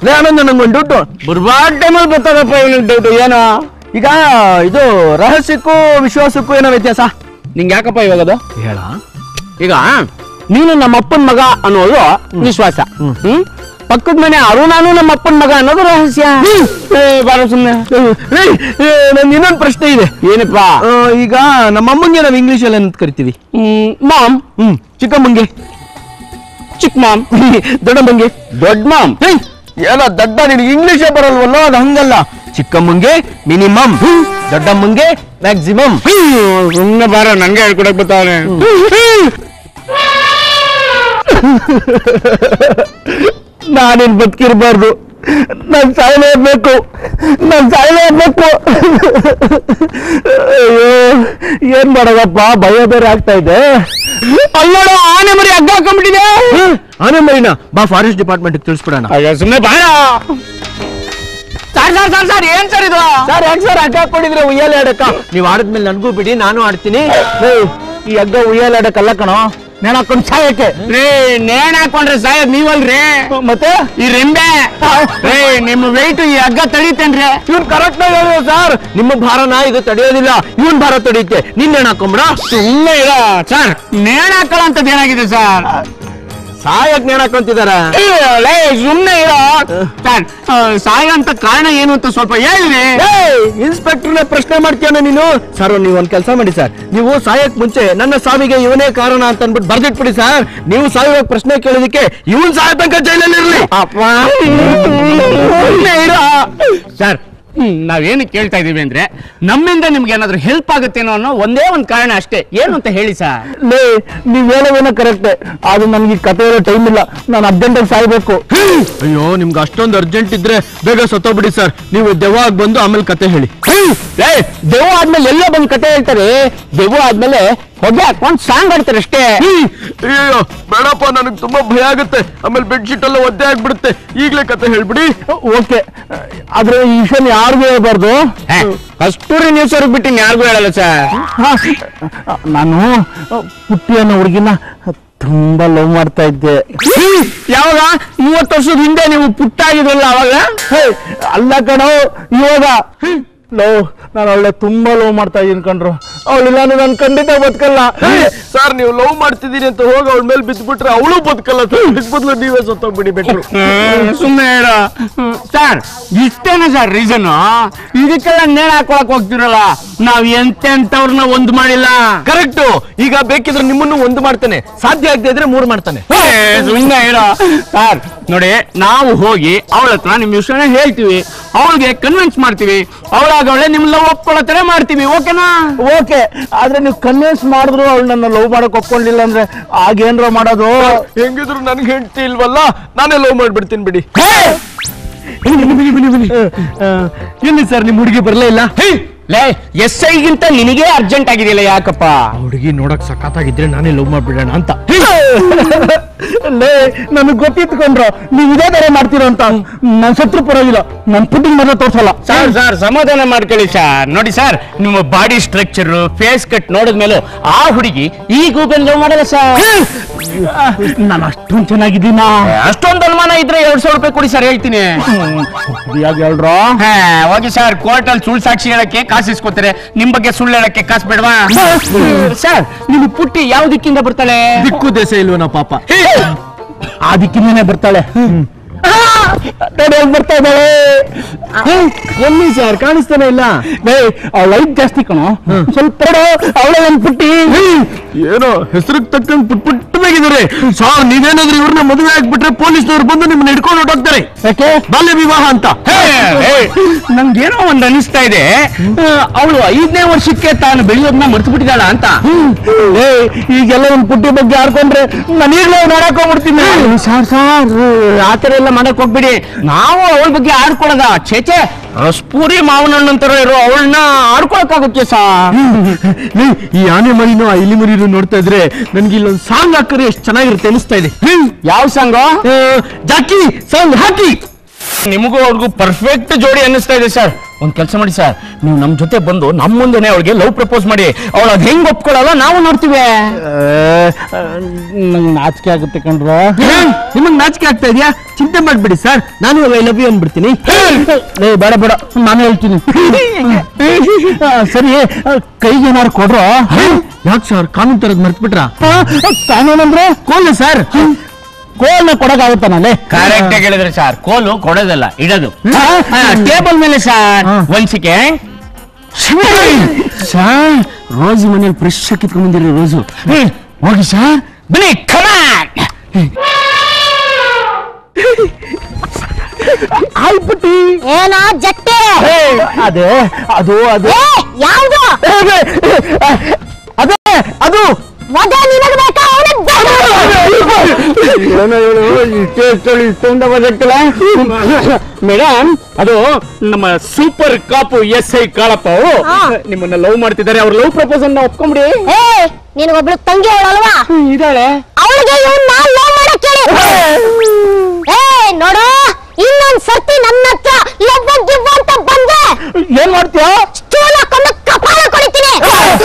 ಲೇ ಆನಂದ ನಂಗೊಂದು ಡೌಟು ಬುರ್ಬಾಡ್ ಟೈಮಲ್ಲಿ ಬರ್ತಾರಪ್ಪ ಇವನಿಗೆ ಡೌಟ್ ಏನೋ ಈಗ ಇದು ರಹಸ್ಯಕ್ಕೂ ವಿಶ್ವಾಸಕ್ಕೂ ಏನೋ ವ್ಯತ್ಯಾಸ ನಿಂಗೆ ಯಾಕಪ್ಪ ಇವಾಗ ಅದು ಹೇಳ ಈಗ ನೀನು ನಮ್ಮ ಅಪ್ಪನ ಮಗ ಅನ್ನೋದು ವಿಶ್ವಾಸ ಹ್ಮ್ ಪಕ್ಕದ ಮನೆ ಅರುಣಾನು ನಮ್ಮ ಅಪ್ಪನ ಮಗ ಅನ್ನೋದು ರಹಸ್ಯ ಏ, ಬಾರೋ ಸುಮ್ನೆ ನನ್ ಇನ್ನೊಂದು ಪ್ರಶ್ನೆ ಇದೆ ಏನಪ್ಪ ಆ, ಈಗ ನಮ್ಮ ಅಮ್ಮಂಗೆ ನಾವು ಇಂಗ್ಲಿಷ್ ಅಲ್ಲಿ ಏನಂತ ಕರಿತೀವಿ ಮಾಮ್ ಹ್ಮ್ ಚಿಕ್ಕಮ್ಮಂಗೆ ಚಿಕ್ಕ ಮಾಮ್ ದೊಡ್ಡಮ್ಮಂಗೆ ದೊಡ್ಡ ಮಾಮ್ ಏಯ್, ಏನೋ ದಡ್ಡ ನಿನಗೆ ಇಂಗ್ಲಿಷೇ ಬರಲ್ವಲ್ಲೋ ಅದು ಹಂಗಲ್ಲ ಚಿಕ್ಕಮ್ಮಂಗೆ ಮಿನಿಮಮ್ ದೊಡ್ಡಮ್ಮಂಗೆ ಮ್ಯಾಕ್ಸಿಮಮ್ ಸುಮ್ಮನೆ ಬಾರ ನನ್ಗೆ ಹೇಳ್ಕೊಡಕ್ ಬರ್ತಾವನೆ ನಾನೇನ್ ಬದುಕಿರ್ಬಾರ್ದು ನಾನ್ ಸಾಯಲೇಬೇಕು ನಾನ್ ಸಾಯಲೇಬೇಕು ಅಯ್ಯೋ ಏನ್ ಮಾಡೋದಪ್ಪ ಭಯ ಬೇರೆ ಆಗ್ತಾ ಇದೆ ಅಲ್ಲೋಡ ಆನೆ ಮರಿ ಹಗ್ಗ ಹಾಕೊಂಡ್ಬಿಟ್ಟಿದೆ ಆನೆ ಮರಿನ ಬಾ ಫಾರೆಸ್ಟ್ ಡಿಪಾರ್ಟ್ಮೆಂಟ್ ತಿಳಿಸ್ಬಿಡೋಣ ಅಯ್ಯೋ ಸುಮ್ಮನೆ ಬಾರ ಸರ್ ಸರ್ ಸರ್ ಸರ್ ಏನ್ ಸರ್ ಇದು ಸರ್ ಯಾಕೆ ಸರ್ ಹಗ್ಗ ಹಾಕೊಂಡಿದ್ರೆ ಉಯ್ಯಾಲೆ ಆಡಕ್ಕ ನೀವ್ ಆಡಿದ್ಮೇಲೆ ನನ್ಗೂ ಬಿಡಿ ನಾನು ಆಡ್ತೀನಿ ಏಯ್, ಈ ಹಗ್ಗ ಉಯ್ಯಾಲೆ ಆಡಕ್ಕಲ್ಲ ಕಣೋ ನೇಣ ಹಾಕೊಂಡು ಸಾಯಕ್ಕೆ ರೀ ನೇಣ್ ಹಾಕೊಂಡ್ರೆ ಸಾಯದ್ ನೀವಲ್ರಿ ಮತ್ತೆ ಈ ರೆಂಬೆ ರೀ ನಿಮ್ಮ ವೆಯ್ಟ್ ಈ ಹಗ್ಗ ತಡೀತೇನ್ರಿ ಇವ್ನ್ ಕರೆಕ್ಟ್ ಆಗಿ ಸರ್ ನಿಮ್ಮ ಭಾರನ ಇದು ತಡೆಯೋದಿಲ್ಲ ಇವನ್ ಭಾರ ತಡೆಯುತ್ತೆ ನಿನ್ನ ನೇಣ ಹಾಕೊಂಬಿಡ ಸುಮ್ಮನೆ ಇರೋ ಸರ್ ನೇಣ್ ಹಾಕೊಳ್ಳೋಂಥದ್ದು ಏನಾಗಿದೆ ಸರ್ ಸಾಯಕ್ ನೇಣ ಹಾಕೊಂತಿದಾರ ಲೇ ಸುಮ್ಮನೆ ಇರೋ ಸರ್ ಸಾಯ ಅಂತ ಕಾರಣ ಏನು ಅಂತ ಸ್ವಲ್ಪ ಹೇಳ್ರಿ ಇನ್ಸ್ಪೆಕ್ಟರ್ನ ಪ್ರಶ್ನೆ ಮಾಡ್ತೀಯನ ನೀನು ಸರ್ ನೀವು ಒಂದ್ ಕೆಲಸ ಮಾಡಿ ಸರ್ ನೀವು ಸಾಯಕ್ ಮುಂಚೆ ನನ್ನ ಸಾವಿಗೆ ಇವನೇ ಕಾರಣ ಅಂತ ಅನ್ಬಿಟ್ಟು ಬರ್ದಿಟ್ಬಿಡಿ ಸರ್ ನೀವು ಸಾಯುವ ಪ್ರಶ್ನೆ ಕೇಳೋದಕ್ಕೆ ಇವನ್ ಸಾಯ ತನಕ ಜೈಲಲ್ಲಿ ಇರ್ಲಿ ಸುಮ್ನೆ ಇರೋ ಸರ್ ನಾವೇನು ಕೇಳ್ತಾ ಇದೀವಿ ಅಂದ್ರೆ ನಮ್ಮಿಂದ ನಿಮ್ಗೆ ಏನಾದ್ರು ಹೆಲ್ಪ್ ಆಗುತ್ತೇನೋ ಅನ್ನೋ ಒಂದೇ ಒಂದು ಕಾರಣ ಅಷ್ಟೇ ಏನು ಅಂತ ಹೇಳಿ ಸರ್ ಲೇ ನೀವ್ ಹೇಳೋದೇನೋ ಕರೆಕ್ಟ್ ಆದ್ರೆ ನನ್ಗೆ ಕತೆ ಹೇಳೋ ಟೈಮ್ ಇಲ್ಲ ನಾನು ಅರ್ಜೆಂಟ್ ಆಗಿ ಸಾಯ್ಬೇಕು ಅಯ್ಯೋ ನಿಮ್ಗೆ ಅಷ್ಟೊಂದು ಅರ್ಜೆಂಟ್ ಇದ್ರೆ ಬೇಗ ಸತ್ತೋಗ್ಬಿಡಿ ಸರ್ ನೀವು ದೆವ್ವ ಬಂದು ಆಮೇಲೆ ಕತೆ ಹೇಳಿ ಏ ದೆವ್ವ ಆದ್ಮೇಲೆ ಎಲ್ಲೋ ಬಂದು ಕತೆ ಹೇಳ್ತಾರೆ ದೆವ್ವ ಆದ್ಮೇಲೆ ಹೊಗೆ ಹಾಕೊಂಡು ಸಾಂಗ್ ಆಡ್ತಾರೆ ಅಷ್ಟೇ ಅಯ್ಯೋ ಬೇಡಪ್ಪ ನನಗೆ ತುಂಬಾ ಭಯ ಆಗುತ್ತೆ ಆಮೇಲೆ ಬೆಡ್ಶೀಟ್ ಎಲ್ಲ ಒದ್ದೆ ಆಗ್ಬಿಡುತ್ತೆ ಈಗಲೇ ಕತೆ ಹೇಳ್ಬಿಡಿ ಓಕೆ ಆದ್ರೆ ಈ ವಿಷಯ ಯಾರಿಗೂ ಹೇಳ್ಬಾರ್ದು ಏ, ಕಸ್ತೂರಿ ನ್ಯೂಸ್ ಅವ್ರಿಗೆ ಬಿಟ್ಟು ಯಾರಿಗೂ ಹೇಳಲ್ಲ ಸರ್ ನಾನು ಪುಟ್ಟಿ ಅನ್ನೋ ಹುಡುಗಿನ ತುಂಬಾ ಲವ್ ಮಾಡ್ತಾ ಇದ್ದೆ ಯಾವಾಗ ಮೂವತ್ತು ವರ್ಷದ ಹಿಂದೆ ನೀವು ಪುಟ್ಟಾಗಿದ್ರಲ್ಲ ಅವಾಗ ಹೇ, ಅಲ್ಲ ಕಣೋ ಇವಾಗ ಲವ್ ನಾನು ಅವಳೆ ತುಂಬಾ ಲವ್ ಮಾಡ್ತಾ ಇದೀನಿ ಕಣ್ರು ಅವಳಿಲ್ಲ ನಾನು ಖಂಡಿತ ಬದುಕಲ್ಲ ಸರ್ ನೀವು ಲವ್ ಮಾಡ್ತಿದ್ದೀರಿ ಅಂತ ಹೋಗಿ ಅವಳ ಮೇಲೆ ಬಿದ್ದ್ಬಿಟ್ರೆ ಅವಳು ಬದುಕಲ್ಲ ಸರ್ ಬದಲು ನೀವೇ ಸತ್ತೋಗ್ಬಿಡಿ ಬೆಟ್ರು ಸುಮ್ಮನೆ ಹೇಳ ಸರ್ ಇಷ್ಟೇನ ಸರ್ ರೀಸನ್ ಇದಕ್ಕೆಲ್ಲ ನೇಣ ಹಾಕೊಳಕ್ ಹೋಗ್ತಿರಲ್ಲ ನಾವ್ ಎಂತೆಂತವ್ರನ್ನ ಒಂದ್ ಮಾಡಿಲ್ಲ ಕರೆಕ್ಟು ಈಗ ಬೇಕಿದ್ರೆ ನಿಮ್ಮನ್ನು ಒಂದು ಮಾಡ್ತಾನೆ ಸಾಧ್ಯ ಆಗದೆ ಇದ್ರೆ ಮೂರು ಮಾಡ್ತಾನೆ ಸುಮ್ಮನೆ ಹೇಳೋ ಸರ್ ನೋಡಿ ನಾವು ಹೋಗಿ ಅವಳ ಹತ್ರ ನಿಮ್ ವಿಷಯನ ಹೇಳ್ತೀವಿ ಅವಳಿಗೆ ಕನ್ವಿನ್ಸ್ ಮಾಡ್ತೀವಿ ಅವಳಾಗ ಅವಳೆ ನಿಮ್ ಲವ್ ಒಪ್ಕೊಳ್ಳೋ ತರ ಮಾಡ್ತೀವಿ ಓಕೆನಾ ಓಕೆ ಆದ್ರೆ ನೀವು ಕನ್ವಿನ್ಸ್ ಮಾಡಿದ್ರು ಅವಳು ನನ್ನ ಲವ್ ಮಾಡಕ್ ಒಪ್ಕೊಂಡಿಲ್ಲ ಅಂದ್ರೆ ಆಗೇನ್ರ ಮಾಡೋದು ಹೆಂಗಿದ್ರು ನನ್ಗೆ ಹೆಂಡತಿ ಇಲ್ವಲ್ಲ ನಾನೇ ಲವ್ ಮಾಡ್ಬಿಡ್ತೀನಿ ಬಿಡಿ ಎಲ್ಲಿ ಸರ್ ನಿಮ್ ಹುಡುಗಿ ಬರಲೇ ಇಲ್ಲ ಲೇ ಎಸ್ ಐಗಿಂತ ನಿನಗೆ ಅರ್ಜೆಂಟ್ ಆಗಿದೆಯಲ್ಲ ಯಾಕಪ್ಪ ಹುಡುಗಿ ನೋಡಕ್ ಸಖತ್ತಾಗಿದ್ರೆ ನಾನೇ ಲವ್ ಮಾಡ್ಬಿಡೋಣ ಅಂತ ಲೇ ನನಗ್ ಗೊತ್ತಿತ್ಕೊಂಡ್ರು ನೀವ್ ಇದೇ ತರ ಮಾಡ್ತೀರೋ ಅಂತ ನನ್ ಸತ್ರು ಪರವಾಗಿಲ್ಲ ನನ್ ಪುಟ್ಟಿಂಗ್ ಮಾತ್ರ ತೋರ್ಸಲ್ಲ ಸರ್ ಸರ್ ಸಮಾಧಾನ ಮಾಡ್ಕೊಳ್ಳಿ ಸರ್ ನೋಡಿ ಸರ್ ನಿಮ್ಮ ಬಾಡಿ ಸ್ಟ್ರಕ್ಚರ್ ಫೇಸ್ ಕಟ್ ನೋಡಿದ್ಮೇಲೆ ಆ ಹುಡುಗಿ ಈ ಗೂಗಲ್ ಲವ್ ಮಾಡಲ್ಲ ಸರ್ ನಾನು ಅಷ್ಟೊಂದ್ ಚೆನ್ನಾಗಿದ್ದೀನಾ ಅಷ್ಟೊಂದು ಅನುಮಾನ ಇದ್ರೆ ಎರಡ್ ಸಾವಿರ ರೂಪಾಯಿ ಕೊಡಿ ಸರ್ ಹೇಳ್ತೀನಿ ಯಾಕೆ ಹೇಳ್ರೋ ಹಾ, ಹೋಗಿ ಸರ್ ಕೋರ್ಟ್ ಅಲ್ಲಿ ಸುಳ್ಳು ಸಾಕ್ಷಿ ಹೇಳಕ್ಕೆ ಕಾಸು ಇಸ್ಕೊತಾರೆ ನಿಮ್ ಬಗ್ಗೆ ಸುಳ್ಳು ಹೇಳಕ್ಕೆ ಕಾಸು ಬೇಡವಾ ಸರ್ ನಿಮ್ ಪುಟ್ಟಿ ಯಾವ ದಿಕ್ಕಿಂದ ಬರ್ತಾಳೆ ದಿಕ್ಕು ದೇಶ ಇಲ್ವನ ಪಾಪ ಆ ದಿಕ್ಕಿನೇ ಬರ್ತಾಳೆ ನೋಡಿ ಹೆಂಗ್ ಬರ್ತಾ ಇದ್ದಾಳೆ ಎಲ್ಲಿ ಸರ್ ಕಾಣಿಸ್ತಾನೆ ಇಲ್ಲ ಲೈಟ್ ಜಾಸ್ತಿ ಕಣೋ ಸ್ವಲ್ಪ ಅವಳೆ ಒಂದ್ ಪುಟ್ಟಿ ಏನೋ ಹೆಸರಿಗೆ ತಕ್ಕಂಗ್ ಪುಟ್ ಪುಟ್ಟದಾಗಿದ್ದಾರೆ ಸಾರ್ ನೀವೇನಾದ್ರೂ ಇವ್ರನ್ನ ಮದುವೆ ಆಗ್ಬಿಟ್ರೆ ಪೊಲೀಸ್ನವ್ರು ಬಂದು ನಿಮ್ಮನ್ನ ಹಿಡ್ಕೊಂಡು ಹೊಟ್ಟೋಗ್ತಾರೆ ಯಾಕೆ ಬಾಲ್ಯ ವಿವಾಹ ಅಂತ ನಂಗೇನೋ ಒಂದ್ ಅನಿಸ್ತಾ ಇದೆ ಅವಳು ಐದನೇ ವರ್ಷಕ್ಕೆ ತಾನು ಬೆಳೆಯೋದನ್ನ ಮರ್ತು ಬಿಟ್ಟಿದ್ದಾಳ ಅಂತ ಏ ಈಗೆಲ್ಲ ಒಂದ್ ಪುಟ್ಟಿ ಬಗ್ಗೆ ಆಡ್ಕೊಂಡ್ರೆ ನಾನು ಈಗಲೇ ನೋಡಕ್ ಹೋಗ್ಬಿಡ್ತೀನಿ ಸಾರ್ ಸಾರ್ ಆತರ ಎಲ್ಲ ಮಾಡಕ್ ಹೋಗ್ಬಿಡಿ ನಾವು ಅವಳ ಬಗ್ಗೆ ಆಡ್ಕೊಳ್ಳೋದ ಚೇಚೆ ಸ್ಪೂರಿ ಮಾವನ ಹಣ್ಣಂತರ ಇರೋ ಅವಳನ್ನ ಆಡ್ಕೊಳಕ್ಕಾಗುತ್ತೆ ಸಾರ್ ಲೇ, ಈ ಆನೆ ಮರಿನೂ ಆ ಇಲಿ ಮರಿನೂ ನೋಡ್ತಾ ಇದ್ರೆ ನನ್ಗೆ ಇಲ್ಲೊಂದು ಸಾಂಗ್ ಹಾಕಿದ್ರೆ ಎಷ್ಟು ಚೆನ್ನಾಗಿರುತ್ತೆ ಅನಿಸ್ತಾ ಇದೆ ಯಾವ ಸಂಘ ಆ, ಜಾಕಿ ಸಾಂಗ್ ಹಾಕಿ ನಿಮಗೂ ಅವ್ರಿಗೂ ಪರ್ಫೆಕ್ಟ್ ಜೋಡಿ ಅನ್ನಿಸ್ತಾ ಇದೆ ಸರ್ ಒಂದ್ ಕೆಲಸ ಮಾಡಿ ಸರ್ ನೀವು ನಮ್ ಜೊತೆ ಬಂದು ನಮ್ ಮುಂದೆನೆ ಅವಳಿಗೆ ಲವ್ ಪ್ರಪೋಸ್ ಮಾಡಿ ಅವಳ ಹೆಂಗ್ ಒಪ್ಕೊಳ್ಳಲ್ಲ ನಾವು ನೋಡ್ತೀವಿ ಆ, ನಂಗೆ ನಾಚಿಕೆ ಆಗುತ್ತೆ ಕಣ್ರೋ ನಿಮಗ್ ನಾಚಿಕೆ ಆಗ್ತಾ ಇದೆಯಾ ಚಿಂತೆ ಮಾಡ್ಬಿಡಿ ಸರ್ ನಾನು ಐ ಲವ್ ಯು ಅಂದ್ಬಿಡ್ತೀನಿ ಲೇ ಬೇಡ ಬೇಡ ನಾನು ಹೇಳ್ತೀನಿ ಆ, ಸರಿ ಆ, ಕೈಗೆ ಏನಾರು ಕೊಡ್ರೋ ಯಾಕೆ ಸರ್ ಕಾನೂನು ತರದ್ ಮರ್ತ್ಬಿಟ್ರ ಕಾನೂನಂದ್ರೆ ಕೋಲ್ ಸರ್ ಕೋಲ್ನ ಕೊಡಕ್ಕಾಗುತ್ತಾನಲ್ಲೇ ಕರೆಕ್ಟ್ ಆಗಿ ಹೇಳಿದ್ರಿ ಸರ್ ಕೋಲು ಕೊಡೋದಲ್ಲ ಇಡೋದು ಟೇಬಲ್ ಮೇಲೆ ಸರ್ ಹಾ. ಒಂದ್ ಸೆಕೆಂಡ್ ಸರ್ ರೋಜು ಮನೇಲಿ ಫ್ರೆಶ್ ಕಿತ್ಕೊಂಡ್ ಬಂದಿರಿ ರೋಜು ಹೋಗಿ ಸರ್ ಬನ್ನಿ ಕಮಾನ್ ಆಯ್ಬಿಟ್ಟಿ ಏನೋ ಜಟ್ಟೆ ಅದೇ ಅದು ಅದು ಏ ಯಾವ್ದು ಅದೇ ಅದು ಮಗ ನಿನಗ್ ಬೇಕಾ ಅವನಿಗ್ ಏನೋ ಹೇಳು ಇಷ್ಟೇ ಇಷ್ಟೊಂದ ಬದಕ್ಕಲ್ಲ ಮೇಡಮ್ ಅದು ನಮ್ಮ super cop S I Kalappa ಅವರು ಹಾ. ನಿಮ್ಮನ್ನ ಲವ್ ಮಾಡ್ತಿದ್ದಾರೆ ಅವ್ರ ಲವ್ ಪ್ರಪೋಸಲ್ ನ ಒಪ್ಕೊಂಬಿಡಿ ಏ ನಿನಗೊಬ್ಳು ತಂಗಿ ಅವಳಲ್ವಾ ಇದಾಳೆ ಅವಳಿಗೆ ಇವ್ನ ಲವ್ ಮಾಡಕ್ ಹೇಳಿ ಏ ನೋಡು ಇನ್ನೊಂದ್ ಸರ್ತಿ ನನ್ನ ಹತ್ರ ಲವ್ ಗಿವ್ ಅಂತ ಬಂದೆ ಏನ್ ಮಾಡ್ತೀಯ ಸ್ಟೂಲ್ ಹಾಕೊಂಡು ಕಪಾಳ ಕೊಡಿತೀನಿ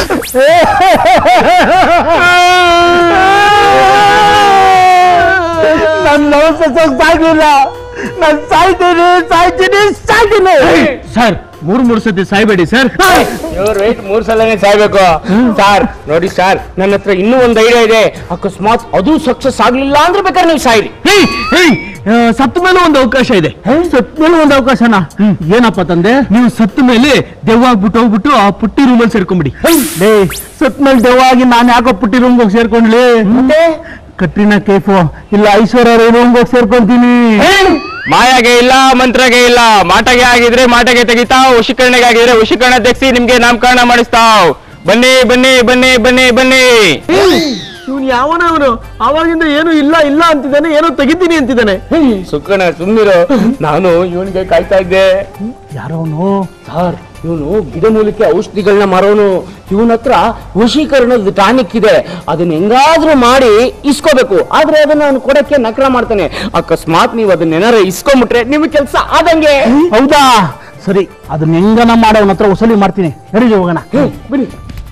ನನ್ ಲವ್ ಸಕ್ಸಸ್ ಆಗಿಲ್ಲ ನಾನ್ ಸಾಯ್ತೀನಿ ಸಾಯ್ತೀನಿ ಸಾಯ್ತೀನಿ ಸರ್ ಮೂರ್ ಮೂರ್ ಸತಿ ಸಾಯ್ಬೇಡಿ ಸರ್ ಇವ್ರು ರೈಟ್ ಮೂರ್ ಸಲನೇ ಸಾಯ್ಬೇಕು ಸರ್ ನೋಡಿ ಸರ್ ನನ್ನ ಹತ್ರ ಇನ್ನೂ ಒಂದ್ ಐಡಿಯಾ ಇದೆ ಅಕಸ್ಮಾತ್ ಅದು ಸಕ್ಸಸ್ ಆಗ್ಲಿಲ್ಲ ಅಂದ್ರೆ ಬೇಕಾದ್ರೆ ನೀವು ಸಾಯ್ರಿ ಸತ್ತ ಮೇಲೆ ಒಂದು ಅವಕಾಶ ಇದೆ ಸತ್ ಮೇಲೆ ಒಂದು ಅವಕಾಶನ ಏನಪ್ಪ ತಂದೆ ನೀವು ಸತ್ತ ಮೇಲೆ ದೆವ್ವ ಆಗ್ಬಿಟ್ಟು ಹೋಗ್ಬಿಟ್ಟು ಆ ಪುಟ್ಟಿ ರೂಮಲ್ಲಿ ಸೇರ್ಕೊಂಬಿಡಿ ಲೇ ಸತ್ ಮೇಲೆ ದೆವ್ವಾಗಿ ನಾನು ಯಾಕೋ ಪುಟ್ಟಿ ರೂಮ್ಗೆ ಹೋಗಿ ಸೇರ್ಕೊಂಡ್ಲಿ ಕಟ್ರಿನಾ ಕೇಫು ಇಲ್ಲ ಐಶ್ವರ್ಯ ರೂಮ್ಗೆ ಹೋಗಿ ಸೇರ್ಕೊಂತೀನಿ ಮಾಯಾಗೆ ಇಲ್ಲ ಮಂತ್ರಗೆ ಇಲ್ಲ ಮಾಟಗೆ ಆಗಿದ್ರೆ ಮಾಟಗೆ ತೆಗಿತಾವ್ ವಶೀಕರಣೆಗೆ ಆಗಿದ್ರೆ ವಶೀಕರಣ ತೆಗ್ಸಿ ನಿಮ್ಗೆ ನಾಮಕರಣ ಮಾಡಿಸ್ತಾವ್ ಬನ್ನಿ ಬನ್ನಿ ಬನ್ನಿ ಬನ್ನಿ ಬನ್ನಿ ಇವನು ಯಾವನ ಅವನು ಅವಾಗಿಂದ ಏನು ಇಲ್ಲ ಇಲ್ಲ ಅಂತಿದ್ದಾನೆ ಏನೋ ತೆಗಿತೀನಿ ಅಂತಿದ್ದಾನೆ ಸುಕ್ಕಣ ಸುಮ್ನಿರು ನಾನು ಇವನಿಗೆ ಕಾಯ್ತಾ ಇದ್ದೆ ಯಾರೋನು ಸರ್ ಇವನು ಗಿಡಮೂಲಿಕೆ ಔಷಧಿಗಳನ್ನ ಮಾರೋನು ಇವನ ಹತ್ರ ವಶೀಕರಣದ ಟಾನಿಕ್ ಇದೆ ಅದನ್ನ ಹೆಂಗಾದ್ರೂ ಮಾಡಿ ಇಸ್ಕೋಬೇಕು ಆದ್ರೆ ಅದನ್ನ ಅವನು ಕೊಡಕ್ಕೆ ನಕರ ಮಾಡ್ತಾನೆ ಅಕಸ್ಮಾತ್ ನೀವು ಅದನ್ನ ಏನಾರ ಇಸ್ಕೊಂಬಿಟ್ರೆ ನಿಮ್ ಕೆಲಸ ಆದಂಗೆ ಹೌದಾ ಸರಿ ಅದನ್ನ ಹೆಂಗನ ಮಾಡೋ ಅವನ ಹತ್ರ ವಸೂಲಿ ಮಾಡ್ತೀನಿ ನಡೀರಿ ಹೋಗೋಣ ಬಿಡಿ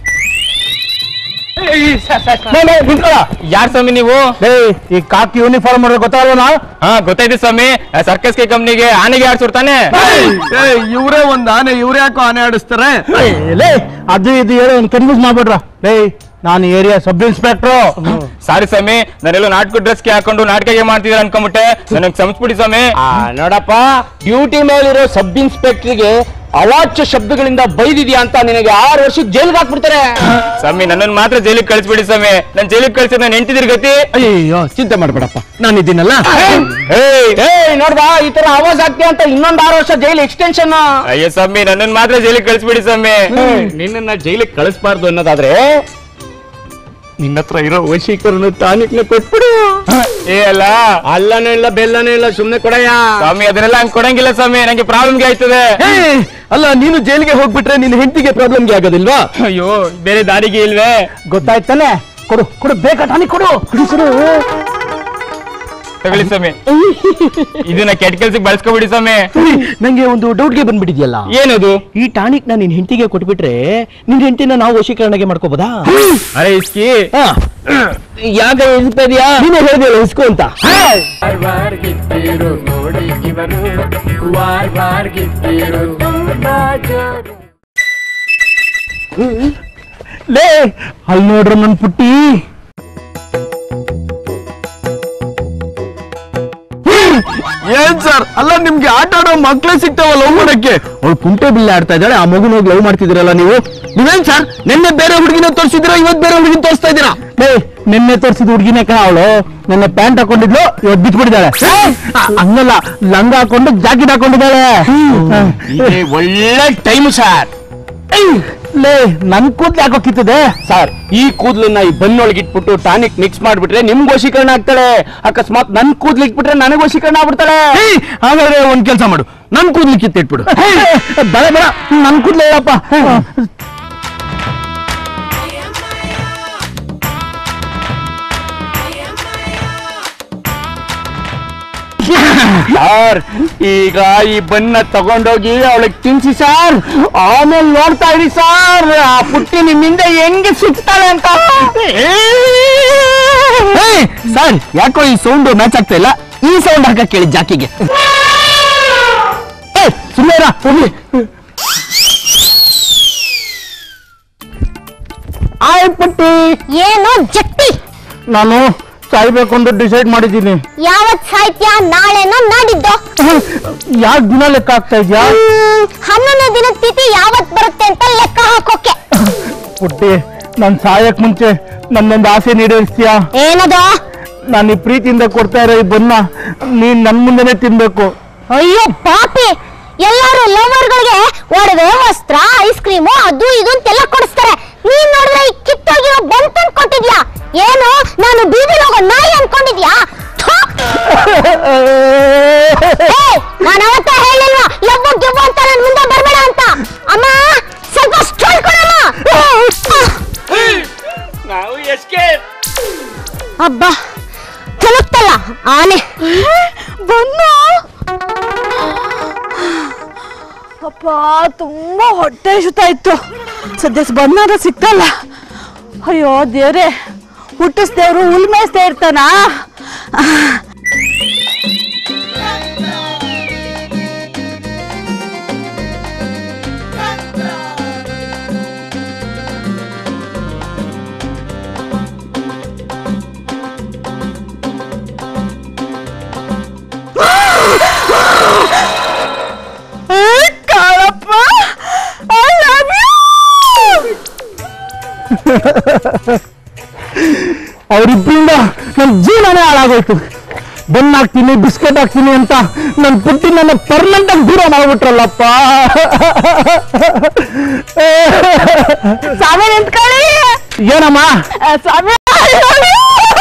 ಯಾರ್ ಸ್ವಾಮಿ ನೀವು ಲೇ ಈ ಕಾಕಿ ಯೂನಿಫಾರ್ಮ್ ಮಾಡಿದ್ರೆ ಗೊತ್ತಾಗಲ್ವನಾ ಹಾ ಗೊತ್ತಾಯ್ತು ಸ್ವಾಮಿ ಸರ್ಕಸ್ ಗೆ ಕಂಪ್ನಿಗೆ ಆನೆಗೆ ಆಡ್ಸಿರ್ತಾನೆ ಇವರೇ ಒಂದ್ ಆನೆ ಇವ್ರೇ ಯಾಕೋ ಆನೆ ಆಡಿಸ್ತಾರೆ ಲೇ ಅದು ಇದು ಹೇಳಿ ಒಂದು ಕನ್ಫ್ಯೂಸ್ ಮಾಡ್ಬಿಡ್ರ ಲೇ ನಾನು ಏರಿಯಾ ಸಬ್ ಇನ್ಸ್ಪೆಕ್ಟ್ರು ಸಾರಿ ಸ್ವಾಮಿ ನಾನೆಲ್ಲೋ ನಾಟಕ ಡ್ರೆಸ್ಗೆ ಹಾಕೊಂಡು ನಾಟಕಗೆ ಮಾಡ್ತಿದ್ರೆ ಅನ್ಕೊಂಬಿಟ್ಟೆ ನನಗೆ ಕ್ಷಮಿಸ್ಬಿಡಿ ಸ್ವಾಮಿ ನೋಡಪ್ಪ ಡ್ಯೂಟಿ ಮೇಲಿರೋ ಸಬ್ ಇನ್ಸ್ಪೆಕ್ಟರ್ಗೆ ಅವಾಚ್ಯ ಶಬ್ದಗಳಿಂದ ಬೈದಿದ್ಯಾ ಅಂತ ನಿನಗೆ ಆರು ವರ್ಷಕ್ಕೆ ಜೈಲಿಗೆ ಹಾಕ್ಬಿಡ್ತಾರೆ ಸ್ವಾಮಿ ನನ್ನನ್ನು ಮಾತ್ರ ಜೈಲಿಗೆ ಕಳಿಸ್ಬಿಡಿ ಸ್ವಾಮಿ ನನ್ ಜೈಲಿಗೆ ಕಳಿಸಿದ್ರೆ ನಾನು ಹೆಂಡತಿದ್ರ ಗತಿ ಅಯ್ಯೋ ಚಿಂತೆ ಮಾಡ್ಬೇಡಪ್ಪ ನಾನು ಇದ್ದೀನಲ್ಲ ನೋಡ್ದಾ ಈ ತರ ಆವಾಜ್ ಆಗ್ತೀಯ ಅಂತ ಇನ್ನೊಂದ್ ಆರು ವರ್ಷ ಜೈಲ್ ಎಕ್ಸ್ಟೆನ್ಷನ್ ಅಯ್ಯೋ ಸ್ವಾಮಿ ನನ್ನನ್ನು ಮಾತ್ರ ಜೈಲಿಗೆ ಕಳಿಸ್ಬಿಡಿ ಸ್ವಾಮಿ ನಿನ್ನನ್ನ ಜೈಲಿಗೆ ಕಳಿಸ್ಬಾರ್ದು ಅನ್ನೋದಾದ್ರೆ ನಿನ್ನ ಹತ್ರ ಇರೋ ವಶೀಕರಣ ಟಾನಿಕ್ನ ಕೊಟ್ಬಿಡು ಏ ಅಲ್ಲ ಅಲ್ಲನೂ ಇಲ್ಲ ಬೆಲ್ಲನೂ ಇಲ್ಲ ಸುಮ್ನೆ ಕೊಡಯ್ಯ ಸ್ವಾಮಿ ಅದನ್ನೆಲ್ಲ ಹಂಗ್ ಕೊಡಂಗಿಲ್ಲ ಸ್ವಾಮಿ ನಂಗೆ ಪ್ರಾಬ್ಲಮ್ಗೆ ಆಯ್ತದೆ ಅಲ್ಲ ನೀನು ಜೈಲಿಗೆ ಹೋಗ್ಬಿಟ್ರೆ ನಿನ್ನ ಹೆಂಡತಿಗೆ ಪ್ರಾಬ್ಲಮ್ಗೆ ಆಗೋದಿಲ್ವಾ ಅಯ್ಯೋ ಬೇರೆ ದಾರಿಗೆ ಇಲ್ವೇ ಗೊತ್ತಾಯ್ತಾನೆ ಕೊಡು ಕೊಡು ಬೇಗ ಟಾನಿಕ್ ಕೊಡು ಕೊಡು ಕೊಡು ತಗೊಳ್ಳಿ ಸ್ವಾಮಿ ಇದನ್ನ ಕೆಟ್ಟ ಕೆಲ್ಸಕ್ಕೆ ಬಳಸ್ಕೊಬಿಡಿ ಸ್ವಾಮಿ ನಂಗೆ ಒಂದು ಡೌಟ್ಗೆ ಬಂದ್ಬಿಟ್ಟಿದ್ಯಲ್ಲ ಏನದು ಈ ಟಾನಿಕ್ ನ ನಿನ್ ಹೆಂಡತಿಗೆ ಕೊಟ್ಬಿಟ್ರೆ ನಿನ್ ಹೆಂಡತಿನ ನಾವು ವಶೀಕರಣಗೆ ಮಾಡ್ಕೋಬೋದಾ ಅರೆ ಇಸ್ಕಿ ಯಾಕೆ ಇದ್ಯಾ ನೀನೇ ಹೇಳಿದೆಯಲ್ಲ ಇಸ್ಕೋ ಅಂತ ವಾರ್ ವಾರ್ ಗಿಟ್ಟಿರು ನೋಡಿ ಇವರು ವಾರ್ ವಾರ್ ಗಿಟ್ಟಿರು ತುಂಬಾ ಜೋರು ಲೇ ಅಲ್ಲಿ ನೋಡ್ರ ನನ್ ಪುಟ್ಟಿ ಏನ್ ಸರ್ ಅಲ್ಲ ನಿಮ್ಗೆ ಆಟ ಆಡೋ ಮಕ್ಳೇ ಸಿಗ್ತಾವ ಲವ್ ಮಾಡಕ್ಕೆ ಅವಳು ಕುಂಟೆ ಬಿಲ್ಲೆ ಆಡ್ತಾ ಇದ್ದಾಳೆ ಆ ಮಗುನ ಹೋಗಿ ಲವ್ ಮಾಡ್ತಿದ್ದೀರಲ್ಲ ನೀವು ನೀವೇನ್ ಸರ್ ನಿನ್ನೆ ಬೇರೆ ಹುಡುಗಿನ ತೋರಿಸಿದಿರಾ ಇವತ್ ಬೇರೆ ಹುಡುಗಿನ ತೋರಿಸ್ತಾ ಇದ್ದೀರಾ ಏ ನಿನ್ನೆ ತೋರಿಸಿದ ಹುಡುಗಿನ ಕಣ ಅವಳು ನಿನ್ನೆ ಪ್ಯಾಂಟ್ ಹಾಕೊಂಡಿದ್ಲು ಇವತ್ತು ಬಿಟ್ಬಿಟ್ಟಿದ್ದಾಳೆ ಆ, ಹಂಗಲ್ಲ ಲಂಗ ಹಾಕೊಂಡು ಜಾಕೆಟ್ ಹಾಕೊಂಡಿದ್ದಾಳೆ ಇದೇ ಒಳ್ಳೆ ಟೈಮ್ ಸರ್ ಲೇ ನನ್ ಕೂದ್ಲು ಯಾಕೋ ಕಿತ್ತದೆ ಸರ್ ಈ ಕೂದಲನ್ನ ಈ ಬನ್ನೊಳಗೆ ಇಟ್ಬಿಟ್ಟು ಟಾನಿಕ್ ಮಿಕ್ಸ್ ಮಾಡ್ಬಿಟ್ರೆ ನಿಮ್ಗೆ ವಶೀಕರಣ ಆಗ್ತಾಳೆ ಅಕಸ್ಮಾತ್ ನನ್ ಕೂದ್ಲು ಇಟ್ಬಿಟ್ರೆ ನನಗೆ ವಶೀಕರಣ ಆಗ್ಬಿಡ್ತಾಳೆ ಏಯ್, ಹಾಗಾದ್ರೆ ಒಂದ್ ಕೆಲಸ ಮಾಡು ನನ್ ಕೂದ್ಲು ಕಿತ್ತಿಟ್ಬಿಡು ಬೇಡ ಬೇಡ ನನ್ ಕೂದ್ಲು ಹೇಳಪ್ಪ ಸರ್ ಈಗ ಈ ಬನ್ನ ತಗೊಂಡೋಗಿ ಅವಳಿಗೆ ತಿನ್ಸಿ ಸರ್ ಆಮೇಲೆ ನೋಡ್ತಾ ಇರಿ ಸರ್ ಆ ಪುಟ್ಟಿ ನಿಮ್ಮಿಂದ ಹೆಂಗೆ ಸಿಗ್ತಾಳೆ ಅಂತ ಸರ್ ಯಾಕೋ ಈ ಸೌಂಡ್ ಮ್ಯಾಚ್ ಆಗ್ತಾ ಇಲ್ಲ ಈ ಸೌಂಡ್ ಹಾಕಕ್ ಕೇಳಿ ಜಾಕಿಗೆ ಸುಮ್ಮನೆ ಹೋಗ್ಲಿ ಆಯ್ ಪಟ್ಟಿ ಏನೋ ಜಟ್ಟಿ ನಾನು ಸಾಯ್ಬೇಕು ಅಂತ ಡಿಸೈಡ್ ಮಾಡಿದ್ದೀನಿ ಯಾವತ್ ಸಾಹಿತ್ಯ ನಾಳೆನೋ ನಾಡಿದ್ದು ಯಾಕೆ ದಿನ ಲೆಕ್ಕ ಆಗ್ತಾ ಇದ್ಯಾ ಹ್ಮ್, ಹನ್ನೊಂದನೇ ದಿನದ ತಿಥಿ ಯಾವತ್ ಬರುತ್ತೆ ಅಂತ ಲೆಕ್ಕ ಹಾಕೋಕೆ ಪುಟ್ಟಿ ನನ್ ಸಾಯಕ್ ಮುಂಚೆ ನನ್ನೊಂದು ಆಸೆ ನೀಡೇರಿಸ್ತೀಯಾ ಏನದು ನಾನು ಈ ಪ್ರೀತಿಯಿಂದ ಕೊಡ್ತಾ ಇರೋ ಈ ಬನ್ನ ನೀನ್ ನನ್ ಮುಂದೆನೆ ತಿನ್ಬೇಕು ಅಯ್ಯೋ ಪಾಪಿ ಎಲ್ಲಾರು ಲವರ್ಗಳಿಗೆ ಒಡವೆ ವಸ್ತ್ರ ಐಸ್ ಕ್ರೀಮು ಅದು ಇದು ಅಂತೆಲ್ಲ ಕೊಡಿಸ್ತಾರೆ ನೀನ್ ನೋಡಿದ್ರೆ ಈ ಕಿತ್ತೋಗಿರೋ ಬಂತನ್ ಕೊಟ್ಟಿದ್ಯಾ ಏನು ನಾನು ಬೀದಿಲ್ ಹೋಗೋ ನಾಯಿ ಅನ್ಕೊಂಡಿದ್ಯಾ ಥು! ಏಯ್, ನಾನ್ ಅವತ್ತ ಹೇಳಿಲ್ವಾ ಲವ್ವು ಗಿವ್ವು ಅಂತ ನನ್ ಮುಂದೆ ಬರ್ಬೇಡ ಅಂತ ಅಮ್ಮ ಸ್ವಲ್ಪ ಸ್ಟೋಲ್ ಕೊಡಮ್ಮ ನಾವು ಎಸ್ಕೆ ಅಬ್ಬ ಕೆಲುತ್ತಲ್ಲ ಆನೆ ಬನ್ನು ಅಪ್ಪ ತುಂಬಾ ಹೊಟ್ಟೆ ಶುತ ಇತ್ತು ಸದ್ಯಕ್ಕೆ ಬನ್ನಾದ ಸಿಕ್ತಲ್ಲ ಅಯ್ಯೋ ದೇವ್ರೆ ಹುಟ್ಟಿಸ್ದೇವ್ರು ಹುಲ್ ಮೇಯಿಸ್ದೇ ಇರ್ತಾನ ಕಾಳಪ್ಪ ಐ ಲವ್ ಯು ಅವ್ರಿಬ್ರಿಂದ ನನ್ ಜೀವನನೇ ಹಾಳಾಗೋಯ್ತು ಬೆನ್ನ ಹಾಕ್ತೀನಿ ಬಿಸ್ಕೆಟ್ ಹಾಕ್ತೀನಿ ಅಂತ ನನ್ ಪುಟ್ಟಿ ನನ್ನ ಪರ್ಮನೆಂಟ್ ಆಗಿ ದೂರ ಮಾಡ್ಬಿಟ್ರಲ್ಲಪ್ಪ ಸ್ವಾಮಿ ನಿಂತ್ಕೊಳ್ಳಿ ಏನಮ್ಮ ಆ, ಸ್ವಾಮಿ I love you.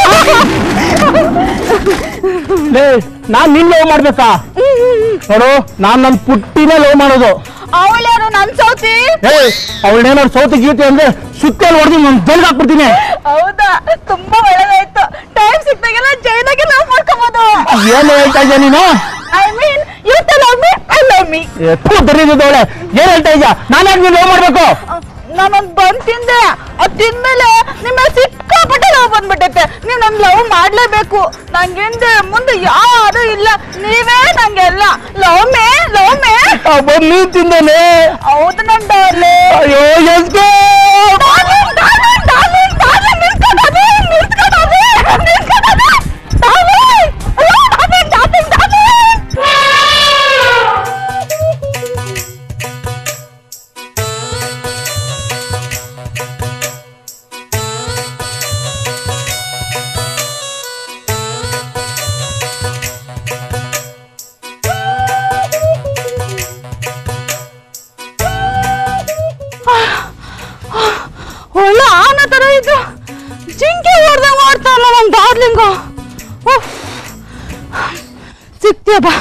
ಲೇ ನಾನ್ ನಿನ್ ಲವ್ ಮಾಡ್ಬೇಕಾ ನೋಡು ನಾನ್ ನನ್ ಪುಟ್ಟಿನೇ ಲವ್ ಮಾಡೋದು ಅವಳ್ಯಾರು ನನ್ ಸೌತಿ ಏ ಅವಳೇನಾದ್ರು ಸೌತಿ ಗೀತೆ ಅಂದ್ರೆ ಸುತ್ತಲ್ಲಿ ಹೊಡೆದು ನನ್ ಬೆಲ್ಗ್ ಹಾಕ್ಬಿಡ್ತೀನಿ ಹೌದಾ ತುಂಬಾ ಒಳ್ಳೆದಾಯ್ತು ಟೈಮ್ ಸಿಕ್ತಾಗೆಲ್ಲ ಜೈನಾಗೆ ಲವ್ ಮಾಡ್ಕೋಬಹುದು ಏನು ಹೇಳ್ತಾ ಇದ್ಯಾ ನೀನು I mean you love me I love me ಎತ್ತು ದರಿದ್ದವಳೆ ಏನ್ ಹೇಳ್ತಾ ಇದ್ಯಾ ನಾನು ಯಾಕೆ ಲವ್ ಮಾಡ್ಬೇಕು ನಾನೊಂದ್ ಬಂದ್ ತಿಂದೆ ಅದ್ ತಿಂದ್ಮೇಲೆ ನಿಮ್ಮ ಸಿಕ್ಕಾಪಟ್ಟೆ ಲವ್ ಬಂದ್ಬಿಟ್ಟೈತೆ ನೀವ್ ನನ್ ಲವ್ ಮಾಡ್ಲೇಬೇಕು ನಂಗೆ ಹಿಂದೆ ಮುಂದೆ ಯಾರು ಇಲ್ಲ ನೀವೇ ನಂಗೆಲ್ಲ ಲವ್ ಮೇ ಲವ್ ಮೇ ಬಂದು ನೀನ್ ತಿಂದೇನೆ ಹೌದು ನನ್ ಡಾರ್ಲೆ ಅಯ್ಯೋ ಎಸ್ಕೆ ಒಳ್ಳೆ ಆನ ತರ ಇದ್ದು ಜಿಂಕೆ ಹೊಡೆದ ಮಾಡ್ತಾರಲ್ಲ ನಮ್ ಡಾರ್ಲಿಂಗು ಸಿಕ್ತಿಯ ಬಾ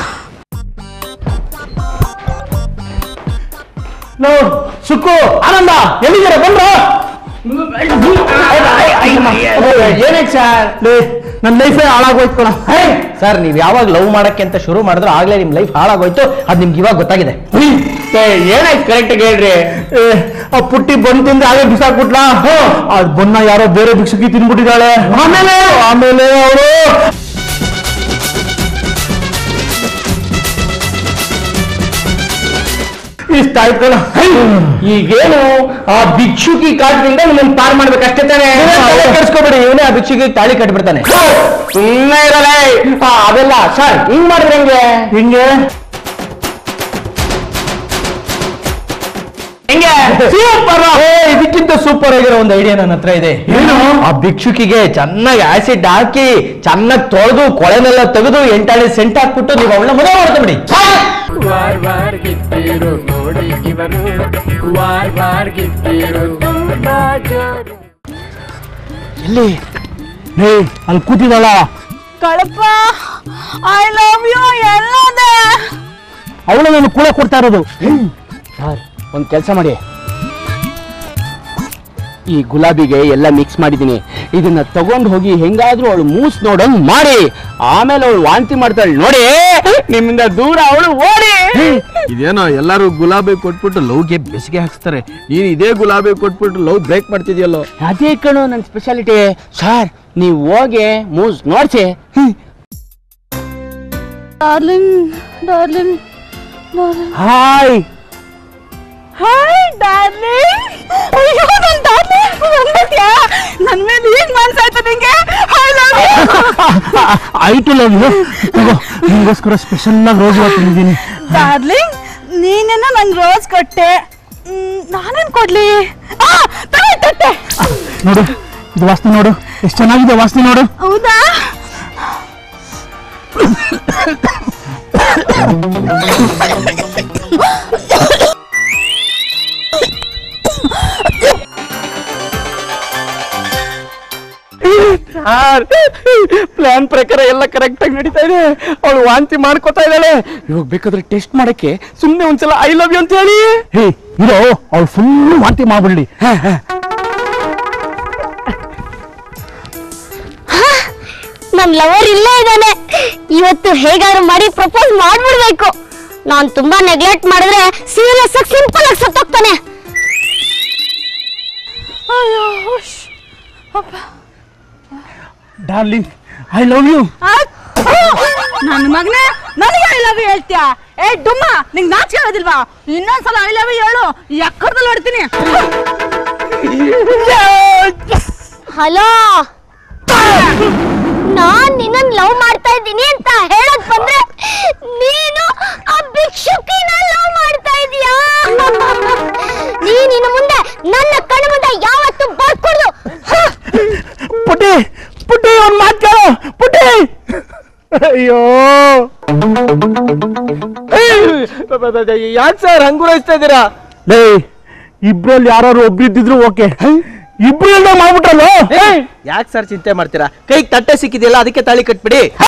ನೋ ಸುಕ್ಕು ಆನಂದ ಎಲ್ಲಿದ್ದೀರ ಬಂದ್ರ ಏನಕ್ಕೆ ಸರ್ ನನ್ನ ಲೈಫೇ ಹಾಳಾಗೋಯ್ತು ಕಣ ಸರ್ ನೀವ್ ಯಾವಾಗ ಲವ್ ಮಾಡಕ್ಕೆ ಅಂತ ಶುರು ಮಾಡಿದ್ರು ಆಗ್ಲೇ ನಿಮ್ ಲೈಫ್ ಹಾಳಾಗೋಯ್ತು ಅದ್ ನಿಮ್ಗೆ ಇವಾಗ ಗೊತ್ತಾಗಿದೆ ಏನಾಯ್ತು ಕರೆಕ್ಟ್ ಹೇಳ್ರಿ ಏ, ಆ ಪುಟ್ಟಿ ಬಂದ್ ತಿಂದು ಹಾಗೆ ಬಿಸಾಕ್ಬಿಟ್ಲಾ ಅದ್ ಬನ್ನ ಯಾರೋ ಬೇರೆ ಭಿಕ್ಷುಕಿ ತಿನ್ಬಿಟ್ಟಿದ್ದಾಳೆ ಆಮೇಲೆ ಆಮೇಲೆ ಅವರು ಇಷ್ಟ ಆಯ್ತಲ್ಲ ಈಗೇನು ಆ ಭಿಕ್ಷುಕಿ ಕಾಟದಿಂದ ನಿಮ್ಮನ್ನ ಪಾರ್ ಮಾಡ್ಬೇಕಷ್ಟೇ ತಾನೇ ಕೆಡ್ಸ್ಕೊಬೇಡಿ ಇವನೇ ಆ ಭಿಕ್ಷುಕಿ ತಾಳಿ ಕಟ್ಬಿಡ್ತಾನೆ ಸುಮ್ಮನೆ ಇರಲ್ಲ ಅದೆಲ್ಲ ಸರ್ ಹಿಂಗ್ ಮಾಡಿದ್ರೆ ಹೆಂಗೆ ಹಿಂಗೆ ಹೆಂಗೆ ಸೂಪರ್ ಇದಕ್ಕಿಂತ ಸೂಪರ್ ಆಗಿರೋ ಒಂದು ಐಡಿಯಾ ನನ್ನ ಹತ್ರ ಇದೆ ಏನು? ಆ ಭಿಕ್ಷುಕಿಗೆ ಚೆನ್ನಾಗಿ ಆಸಿಡ್ ಹಾಕಿ ಚೆನ್ನಾಗಿ ತೊಳೆದು ಕೊಳೆನೆಲ್ಲ ತೆಗೆದು ಎಂಟಾಳೆ ಸೆಂಟ್ ಹಾಕ್ಬಿಟ್ಟು ನೀವು ಅವಳನ್ನ ಮದುವೆ ಮಾಡ್ಕೊಂಬಿಡಿ ವಾರ್ ವಾರ್ ಗಿತ್ತಿರು ನೋಡಿ ಇವರು ವಾರ್ ವಾರ್ ಗಿತ್ತಿರು ತುಂಬಾ ಜೋರು ಎಲ್ಲಿ ಹೇ ಅಲ್ಲಿ ಕೂತಿದ್ದಾಳ ಕಳಪ ಐ ಲವ್ ಯು ಎಲ್ಲದೆ ಅವಳು ನಾನು ಕೂಡ ಕೊಡ್ತಾ ಇರೋದು ಸರ್ ಒಂದ್ ಕೆಲಸ ಮಾಡಿ ಈ ಗುಲಾಬಿಗೆ ಎಲ್ಲ ಮಿಕ್ಸ್ ಮಾಡಿದೀನಿ ಇದನ್ನ ತಗೊಂಡ್ ಹೋಗಿ ಹೆಂಗಾದ್ರೂ ಅವಳು ಮೂಸ್ ನೋಡಂಗ್ ಮಾಡಿ ಆಮೇಲೆ ಅವಳು ವಾಂತಿ ಮಾಡ್ತಾಳೆ ನೋಡಿ ನಿಮ್ಮಿಂದ ದೂರ ಅವಳು ಓಡಿ ಇದೇನೋ ಎಲ್ಲರೂ ಗುಲಾಬಿ ಕೊಟ್ಬಿಟ್ಟು ಲವ್ಗೆ ಬೆಸಿಗೆ ಹಾಕ್ಸ್ತಾರೆ ನೀನು ಇದೇ ಗುಲಾಬಿ ಕೊಟ್ಬಿಟ್ಟು ಲವ್ ಬ್ರೇಕ್ ಮಾಡ್ತಿದ್ಯಲ್ಲೋ ಅದೇ ಕಣು ನನ್ನ ಸ್ಪೆಷಾಲಿಟಿ ಸರ್ ನೀವು ಹೋಗಿ ಮೂಸ್ ನೋಡ್ಸಿ darling darling darling hi hi darling ಅಯ್ಯೋ ನನ್ ಡಾರ್ಲಿಂಗ್ ಬಂದ್ಬಿಟ್ಯಾ ನನ್ ಮೇಲೆ ಈಗ ಮನ್ಸಾಯ್ತು ನಿಂಗೆ ಐ ಲವ್ ಯು ಆಯ್ತು ಲವ್ ಯು ನಿಮಗೋಸ್ಕರ ಸ್ಪೆಷಲ್ ಆಗಿ ರೋಸ್ ತಂದಿದ್ದೀನಿ ಡಾರ್ಲಿಂಗ್ ನೀನೇನೋ ನಂಗೆ ರೋಸ್ ಕೊಟ್ಟೆ ಮ್, ನಾನೇನ್ ಕೊಡ್ಲಿ ಆ ತಲೆ ತಟ್ಟೆ ನೋಡು ಇದು ವಾಸನೆ ನೋಡು ಎಷ್ಟು ಚೆನ್ನಾಗಿದೆ ವಾಸನೆ ನೋಡು ಹೌದಾ ಸರ್ ಪ್ಲಾನ್ ಪ್ರಕಾರ ಎಲ್ಲ ಕರೆಕ್ಟ್ ಆಗಿ ನಡೀತಾ ಇದೆ ಅವಳು ವಾಂತಿ ಮಾಡ್ಕೋತಾ ಇದ್ದಾಳೆ ಇವಾಗ ಬೇಕಾದ್ರೆ ಟೆಸ್ಟ್ ಮಾಡಕ್ಕೆ ಸುಮ್ಮನೆ ಒಂದ್ಸಲ ಐ ಲವ್ ಯು ಅಂತ ಹೇಳಿ ಹೇ ಇರೋ ಅವ್ಳು ಫುಲ್ ವಾಂತಿ ಮಾಡ್ಬಿಡ್ಲಿ ನನ್ ಲವರ್ ಇಲ್ಲೇ ಇದ್ದಾನೆ ಇವತ್ತು ಹೇಗಾದ್ರೂ ಮಾಡಿ ಪ್ರಪೋಸ್ ಮಾಡ್ಬಿಡ್ಬೇಕು ನಾನ್ ತುಂಬಾ ನೆಗ್ಲೆಕ್ಟ್ ಮಾಡಿದ್ರೆ ಸೀರಿಯಸ್ ಆಗಿ ಸಿಂಪಲ್ ಆಗಿ ಸತ್ತೋಗ್ತಾನೆ ಅಯ್ಯೋ ಉಶ್. ಡಾರ್ಲಿಂಗ್ ಐ ಲವ್ ಯು ಆ, ಆ, ನನ್ನ ಮಗನೇ ನನಗೆ ಐ ಲವ್ ಯು ಹೇಳ್ತೀಯಾ ಏ ಡುಮ್ಮ ನಿಂಗೆ ನಾಚಿಕೆ ಆಗೋದಿಲ್ವಾ ಇನ್ನೊಂದ್ಸಲ ಐ ಲವ್ ಯು ಹೇಳು ಎಕ್ಕರ್ದಲ್ಲಿ ಹೊಡ್ತೀನಿ ಹಲೋ ನಾನ್ ನಿನ್ನನ್ ಲವ್ ಮಾಡ್ತಾ ಇದ್ದೀನಿ ಅಂತ ಹೇಳಕ್ ಬಂದ್ರೆ ನೀನು ಆ ಭಿಕ್ಷುಕಿನ ಲವ್ ಮಾಡ್ತಾ ಇದೀಯಾ ನೀನ್ ಇನ್ನು ಮುಂದೆ ನನ್ನ ಕಣ್ಣು ಮುಂದೆ ಯಾವತ್ತೂ ಬರ್ಕೊಡ್ದು ಪುಟಿ ಪುಟಿ ಅವ್ನ್ ಮಾತ್ ಕೇಳು ಪುಟಿ ಅಯ್ಯೋ ಯಾಕೆ ಸರ್ ಹಂಗುರೈಸ್ತಾ ಇದ್ದೀರಾ ಲೇ ಇಬ್ರಲ್ಲಿ ಯಾರು ಒಬ್ರು ಇದ್ದಿದ್ರು ಓಕೆ ಇಬ್ರು ಇಲ್ದೆ ಮಾಡ್ಬಿಟ್ರಲ್ಲ ಯಾಕೆ ಸರ್ ಚಿಂತೆ ಮಾಡ್ತೀರಾ ಕೈಗೆ ತಟ್ಟೆ ಸಿಕ್ಕಿದೆಯಲ್ಲ ಅದಕ್ಕೆ ತಾಳಿ ಕಟ್ಬಿಡಿ